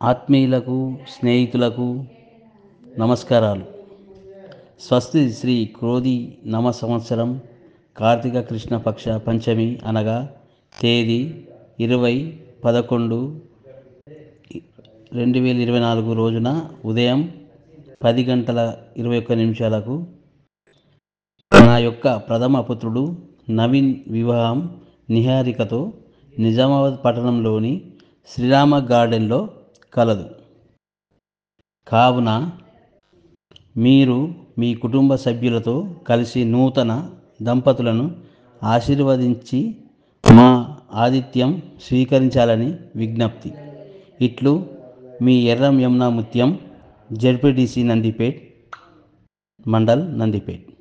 ఆత్మీయులకు స్నేహితులకు నమస్కారాలు స్వస్తి శ్రీ క్రోధి నమ సంవత్సరం కార్తీక కృష్ణ పక్ష పంచమి అనగా తేదీ ఇరవై పదకొండు రెండు వేల ఇరవై నాలుగు రోజున ఉదయం పది గంటల ఇరవై ఒక్క నిమిషాలకు నా యొక్క ప్రథమ పుత్రుడు నవీన్ వివాహం నిహారికతో నిజామాబాద్ పట్టణంలోని శ్రీరామ గార్డెన్లో కలదు కావున మీరు మీ కుటుంబ సభ్యులతో కలిసి నూతన దంపతులను ఆశీర్వదించి మా ఆతిథ్యం స్వీకరించాలని విజ్ఞప్తి ఇట్లు మీ ఎర్రం యమునా ముత్యం జడ్పీటీసీ నందిపేట్ మండల్ నందిపేట్